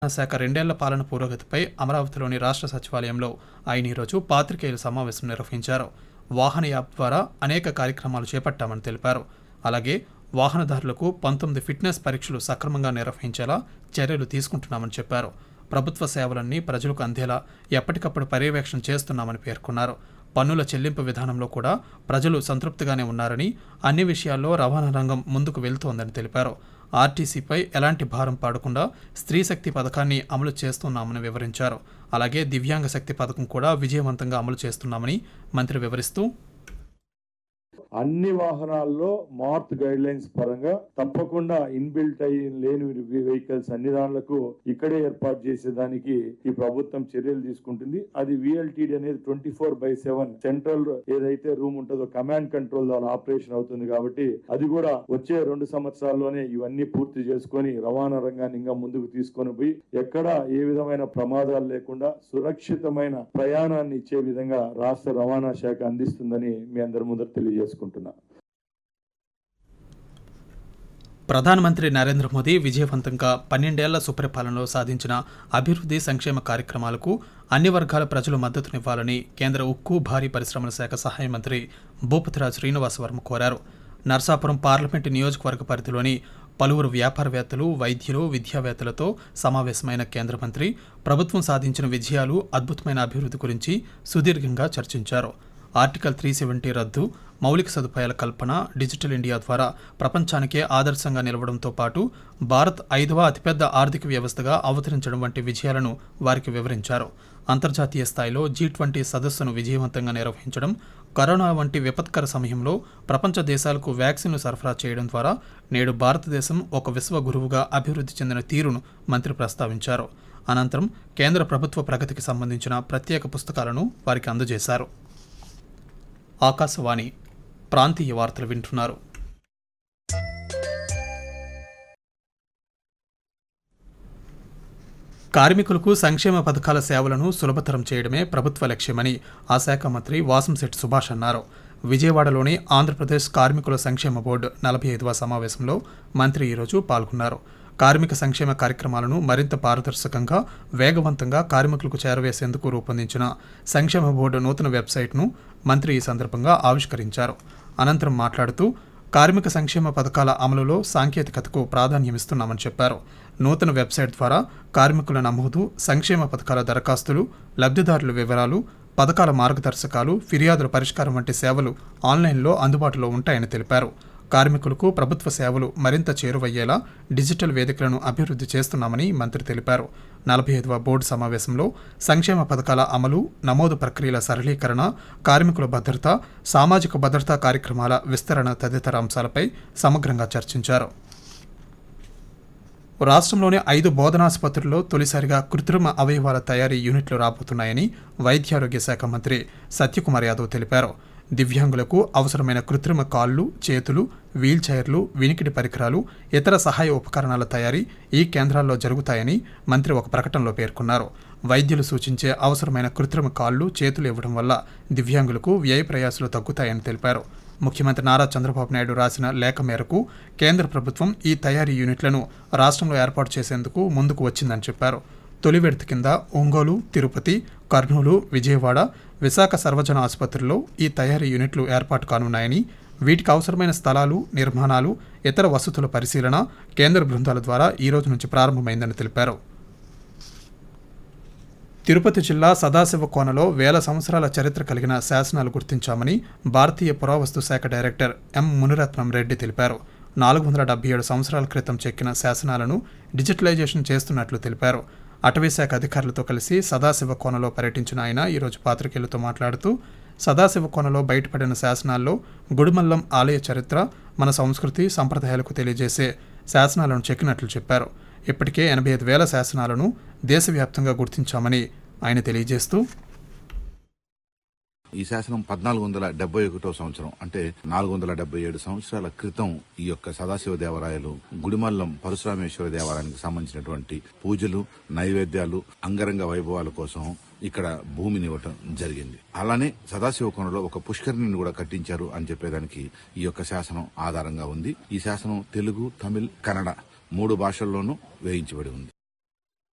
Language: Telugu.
శాఖ రెండేళ్ల పాలన పురోగతిపై అమరావతిలోని రాష్ట్ర సచివాలయంలో ఆయన ఈరోజు పాత్రికేయుల సమావేశం నిర్వహించారు వాహన యాప్ ద్వారా అనేక కార్యక్రమాలు చేపట్టామని తెలిపారు అలాగే వాహనదారులకు పంతొమ్మిది ఫిట్నెస్ పరీక్షలు సక్రమంగా నిర్వహించేలా చర్యలు తీసుకుంటున్నామని చెప్పారు ప్రభుత్వ సేవలన్నీ ప్రజలకు అందేలా ఎప్పటికప్పుడు పర్యవేక్షణ చేస్తున్నామని పేర్కొన్నారు పన్నుల చెల్లింపు విధానంలో కూడా ప్రజలు సంతృప్తిగానే ఉన్నారని అన్ని విషయాల్లో రవాణా రంగం ముందుకు వెళ్తోందని తెలిపారు ఆర్టీసీపై ఎలాంటి భారం పాడకుండా స్త్రీ శక్తి పథకాన్ని అమలు చేస్తున్నామని వివరించారు అలాగే దివ్యాంగ శక్తి పథకం కూడా విజయవంతంగా అమలు చేస్తున్నామని మంత్రి వివరిస్తూ అన్ని వాహనాల్లో మార్త్ గైడ్ లైన్స్ పరంగా తప్పకుండా ఇన్బిల్ట్ అయి లేని వెహికల్స్ అన్ని దానిలకు ఇక్కడే ఏర్పాటు చేసేదానికి ఈ ప్రభుత్వం చర్యలు తీసుకుంటుంది అది విఎల్టీడీ అనేది twenty four by seven central ఏదైతే రూమ్ ఉంటుందో కమాండ్ కంట్రోల్ ద్వారా ఆపరేషన్ అవుతుంది కాబట్టి అది కూడా వచ్చే రెండు సంవత్సరాల్లోనే ఇవన్నీ పూర్తి చేసుకొని రవాణా రంగాన్ని ఇంకా ముందుకు తీసుకొని పోయి ఎక్కడ ఏ విధమైన ప్రమాదాలు లేకుండా సురక్షితమైన ప్రయాణాన్ని ఇచ్చే విధంగా రాష్ట్ర రవాణా శాఖ అందిస్తుందని మీ అందరి ముందర తెలియజేసుకుంటున్నా ప్రధానమంత్రి నరేంద్ర మోదీ విజయవంతంగా పన్నెండేళ్ల సుపరిపాలనలో సాధించిన అభివృద్ధి సంక్షేమ కార్యక్రమాలకు అన్ని వర్గాల ప్రజలు మద్దతునివ్వాలని కేంద్ర ఉక్కు భారీ పరిశ్రమల శాఖ సహాయ మంత్రి భూపతిరాజ్ శ్రీనివాస్ వర్మ కోరారు నర్సాపురం పార్లమెంటు నియోజకవర్గ పరిధిలోని పలువురు వ్యాపారవేత్తలు వైద్యులు విద్యావేత్తలతో సమావేశమైన కేంద్ర మంత్రి ప్రభుత్వం సాధించిన విజయాలు అద్భుతమైన అభివృద్ధి గురించి సుదీర్ఘంగా చర్చించారు ఆర్టికల్ త్రీ సెవెంటీ రద్దు మౌలిక సదుపాయాల కల్పన డిజిటల్ ఇండియా ద్వారా ప్రపంచానికే ఆదర్శంగా నిలవడంతో పాటు భారత్ ఐదవ అతిపెద్ద ఆర్థిక వ్యవస్థగా అవతరించడం వంటి విజయాలను వారికి వివరించారు అంతర్జాతీయ స్థాయిలో జీ ట్వంటీ సదస్సును విజయవంతంగా నిర్వహించడం కరోనా వంటి విపత్కర సమయంలో ప్రపంచ దేశాలకు వ్యాక్సిన్లు సరఫరా చేయడం ద్వారా నేడు భారతదేశం ఒక విశ్వ గురువుగా అభివృద్ధి చెందిన తీరును మంత్రి ప్రస్తావించారు అనంతరం కేంద్ర ప్రభుత్వ ప్రగతికి సంబంధించిన ప్రత్యేక పుస్తకాలను వారికి అందజేశారు ఆకాశవాణి ప్రాంతీయ వార్తలు వింటున్నారు కార్మికులకు సంక్షేమ పథకాల సేవలను సులభతరం చేయడమే ప్రభుత్వ లక్ష్యమని ఆ శాఖ మంత్రి వాసంశెట్టి సుభాష్ అన్నారు విజయవాడలోని ఆంధ్రప్రదేశ్ కార్మికుల సంక్షేమ బోర్డు నలభై ఐదవ సమావేశంలో మంత్రి ఈరోజు పాల్గొన్నారు కార్మిక సంక్షేమ కార్యక్రమాలను మరింత పారదర్శకంగా వేగవంతంగా కార్మికులకు చేరవేసేందుకు రూపొందించిన సంక్షేమ బోర్డు నూతన వెబ్సైట్ను మంత్రి ఈ సందర్భంగా ఆవిష్కరించారు అనంతరం మాట్లాడుతూ కార్మిక సంక్షేమ పథకాల అమలులో సాంకేతికతకు ప్రాధాన్యమిస్తున్నామని చెప్పారు నూతన వెబ్సైట్ ద్వారా కార్మికుల నమోదు సంక్షేమ పథకాల దరఖాస్తులు లబ్ధిదారుల వివరాలు పథకాల మార్గదర్శకాలు ఫిర్యాదుల పరిష్కారం వంటి సేవలు ఆన్లైన్లో అందుబాటులో ఉంటాయని తెలిపారు కార్మికులకు ప్రభుత్వ సేవలు మరింత చేరువయ్యేలా డిజిటల్ వేదికలను అభివృద్ధి చేస్తున్నామని మంత్రి తెలిపారు నలభై ఐదవ బోర్డు సమావేశంలో సంక్షేమ పథకాల అమలు నమోదు ప్రక్రియల సరళీకరణ కార్మికుల భద్రత సామాజిక భద్రతా కార్యక్రమాల విస్తరణ తదితర అంశాలపై సమగ్రంగా చర్చించారు రాష్ట్రంలోని ఐదు బోధనాసుపత్రుల్లో తొలిసారిగా కృత్రిమ అవయవాల తయారీ యూనిట్లు రాబోతున్నాయని వైద్యారోగ్య శాఖ మంత్రి సత్యకుమార్ యాదవ్ తెలిపారు దివ్యాంగులకు అవసరమైన కృత్రిమ కాళ్ళు చేతులు వీల్ చైర్లు వినికిడి పరికరాలు ఇతర సహాయ ఉపకరణాల తయారీ ఈ కేంద్రాల్లో జరుగుతాయని మంత్రి ఒక ప్రకటనలో పేర్కొన్నారు వైద్యులు సూచించే అవసరమైన కృత్రిమ కాళ్ళు చేతులు ఇవ్వడం వల్ల దివ్యాంగులకు వ్యయ ప్రయాసాలు తగ్గుతాయని తెలిపారు ముఖ్యమంత్రి నారా చంద్రబాబు నాయుడు రాసిన లేఖ మేరకు కేంద్ర ప్రభుత్వం ఈ తయారీ యూనిట్లను రాష్ట్రంలో ఏర్పాటు చేసేందుకు ముందుకు వచ్చిందని చెప్పారు తొలి విడత కింద ఒంగోలు తిరుపతి కర్నూలు విజయవాడ విశాఖ సర్వజన ఆసుపత్రుల్లో ఈ తయారీ యూనిట్లు ఏర్పాటు కానున్నాయని వీటికి అవసరమైన స్థలాలు నిర్మాణాలు ఇతర వసతుల పరిశీలన కేంద్ర బృందాల ద్వారా ఈ రోజు నుంచి ప్రారంభమైందని తెలిపారు తిరుపతి జిల్లా సదాశివ కోనలో వేల సంవత్సరాల చరిత్ర కలిగిన శాసనాలు గుర్తించామని భారతీయ పురావస్తు శాఖ డైరెక్టర్ ఎం మునిరత్నం రెడ్డి తెలిపారు నాలుగు వందల డెబ్బై ఏడు సంవత్సరాల క్రితం చెక్కిన శాసనాలను డిజిటలైజేషన్ చేస్తున్నట్లు తెలిపారు అటవీశాఖ అధికారులతో కలిసి సదాశివ కోనలో పర్యటించిన ఆయన ఈరోజు పాత్రికేయులతో మాట్లాడుతూ సదాశివ కోనలో బయటపడిన శాసనాల్లో గుడిమల్లం ఆలయ చరిత్ర మన సంస్కృతి సంప్రదాయాలకు తెలియజేసే శాసనాలను చెక్కినట్లు చెప్పారు ఇప్పటికే ఎనభై ఐదు వేల శాసనాలను దేశవ్యాప్తంగా గుర్తించామని ఆయన తెలియజేస్తూ ఈ శాసనం పద్నాలుగు వందల డెబ్బై ఒకటో సంవత్సరం అంటే నాలుగు వందల డెబ్బై ఏడు సంవత్సరాల క్రితం ఈ యొక్క సదాశివ దేవాలయాలు గుడిమల్లం పరశురామేశ్వర దేవాలయానికి సంబంధించినటువంటి పూజలు నైవేద్యాలు అంగరంగ వైభవాల కోసం ఇక్కడ భూమిని ఇవ్వటం జరిగింది అలానే సదాశివ కోనలో ఒక పుష్కరిణిని కూడా కట్టించారు అని చెప్పేదానికి ఈ యొక్క శాసనం ఆధారంగా ఉంది ఈ శాసనం తెలుగు తమిళ్ కన్నడ మూడు భాషల్లోనూ వేయించబడి ఉంది